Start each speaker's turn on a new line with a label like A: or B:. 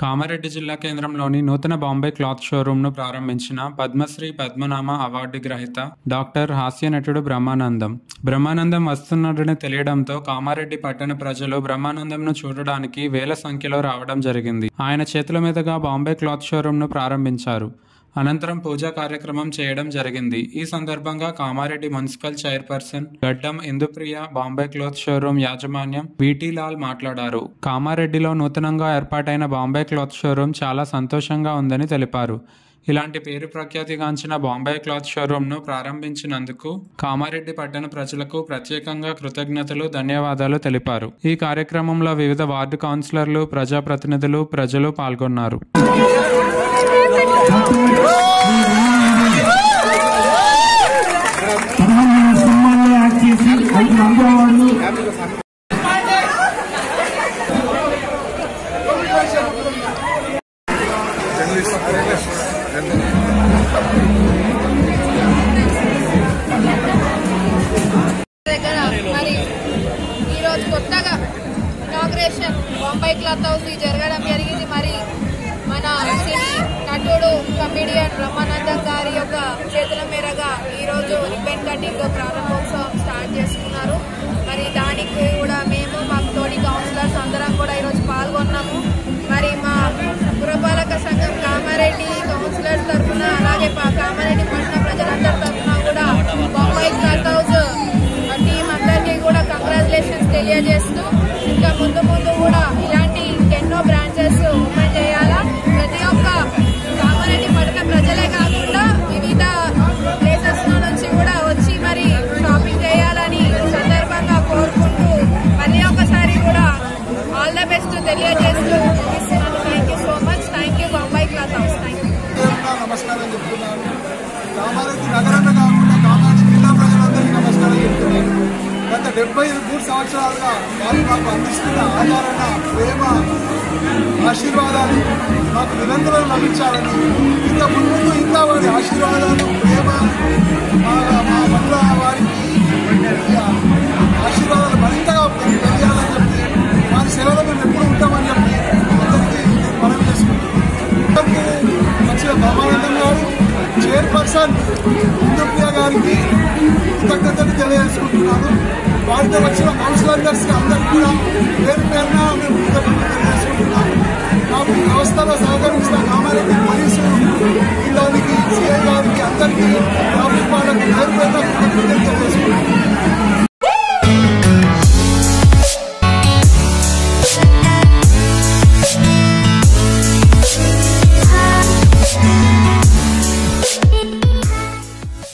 A: కామారెడ్డి జిల్లా కేంద్రంలోని నూతన బాంబే క్లాత్ షోరూంను ప్రారంభించిన పద్మశ్రీ పద్మనామ అవార్డు గ్రహీత డాక్టర్ హాస్య నటుడు బ్రహ్మానందం బ్రహ్మానందం వస్తున్నాడని తెలియడంతో కామారెడ్డి పట్టణ ప్రజలు బ్రహ్మానందంను చూడడానికి వేల సంఖ్యలో రావడం జరిగింది ఆయన చేతుల మీదుగా బాంబే క్లాత్ షోరూంను ప్రారంభించారు అనంతరం పూజా కార్యక్రమం చేయడం జరిగింది ఈ సందర్భంగా కామారెడ్డి మున్సిపల్ చైర్పర్సన్ గడ్డం ఇందుప్రియ బాంబే క్లోత్ షోరూమ్ యాజమాన్యం విటి లాల్ మాట్లాడారు కామారెడ్డిలో నూతనంగా ఏర్పాటైన బాంబే క్లాత్ షోరూమ్ చాలా సంతోషంగా ఉందని తెలిపారు ఇలాంటి పేరు ప్రఖ్యాతిగాంచిన బాంబే క్లాత్ షోరూమ్ను ప్రారంభించినందుకు కామారెడ్డి పట్టణ ప్రజలకు ప్రత్యేకంగా కృతజ్ఞతలు ధన్యవాదాలు తెలిపారు ఈ కార్యక్రమంలో వివిధ వార్డు కౌన్సిలర్లు ప్రజాప్రతినిధులు ప్రజలు పాల్గొన్నారు
B: పదహారు స్తంభాల్లో యాడ్ చేసి ఐదు రంగుల
C: దగ్గర మరి ఈరోజు కొత్తగా ఇనాగ్రేషన్ బొంబాయి క్లాత్ హౌస్ ది జరగడం జరిగింది మరి మన సినీ నటుడు కమిడియన్ బ్రహ్మానందం గారి యొక్క చేతుల మేరగా ఈరోజు రిబ్బన్ కటింగ్ ప్రారంభోత్సవం స్టార్ట్ చేసుకున్నారు మరి దానికి కూడా మేము మా తోటి కౌన్సిలర్స్ అందరం కూడా ఈరోజు పాల్గొన్నాము మరి మా పురపాలక సంఘం కామారెడ్డి కౌన్సిలర్స్ తరఫున అలాగే పా- కామారెడ్డి పట్టణ ప్రజలందరి తరఫున కూడా బొంబాయి క్లాత్ హౌస్ టీం అందరికీ కూడా కంగ్రాచులేషన్స్ తెలియజేస్తూ ఇంకా ముందు ముందు కూడా ఇలాంటి ఎన్నో బ్రాంచెస్ ఓపెన్ చేయాలా ప్రతి ఒక్క కామారెడ్డి పట్టణ ప్రజలే కాకుండా వివిధ ప్లేసెస్ నుంచి కూడా వచ్చి మరి షాపింగ్ చేయాలని ఈ సందర్భంగా కోరుకుంటూ మళ్ళీ ఒకసారి కూడా ఆల్ ద బెస్ట్ తెలియజేస్తూ ముగిస్తున్నాను thank you so much thank you Bombay cloth house thank you
D: పేరున నమస్కారం చెప్తున్నాను కామారెడ్డి నగరమే కాకుండా కామారెడ్డి జిల్లా ప్రజలందరికీ నమస్కారం చెప్తున్నాను గత డెబ్బై మూడు సంవత్సరాలుగా వారు మాకు అందిస్తున్న ఆదరణ ప్రేమ ఆశీర్వాదాలు మాకు నిరంతరం లభించాలని ఇంకా ముందు ఇంకా వారి ఆశీర్వాదాలు ప్రేమ మా మా పట్ల వారికి ఆశీర్వాదాలు మరింతగా తెలియాలని చెప్పి వారి సేవలో మేము ఎప్పుడు ఉంటామని చెప్పి అందరికీ మనం చేసుకుంటున్నాం వచ్చిన బ్రహ్మానందం గారు చైర్పర్సన్ ఇందుప్రియ గారికి కృతజ్ఞతలు తెలియజేసుకుంటున్నాను వారితో వచ్చిన కౌన్సిలర్స్ అందరికీ కూడా పేరు పేరున మేము కృతజ్ఞతలు తెలియజేసుకుంటున్నాం మాకు ఈ వ్యవస్థలో సహకరించిన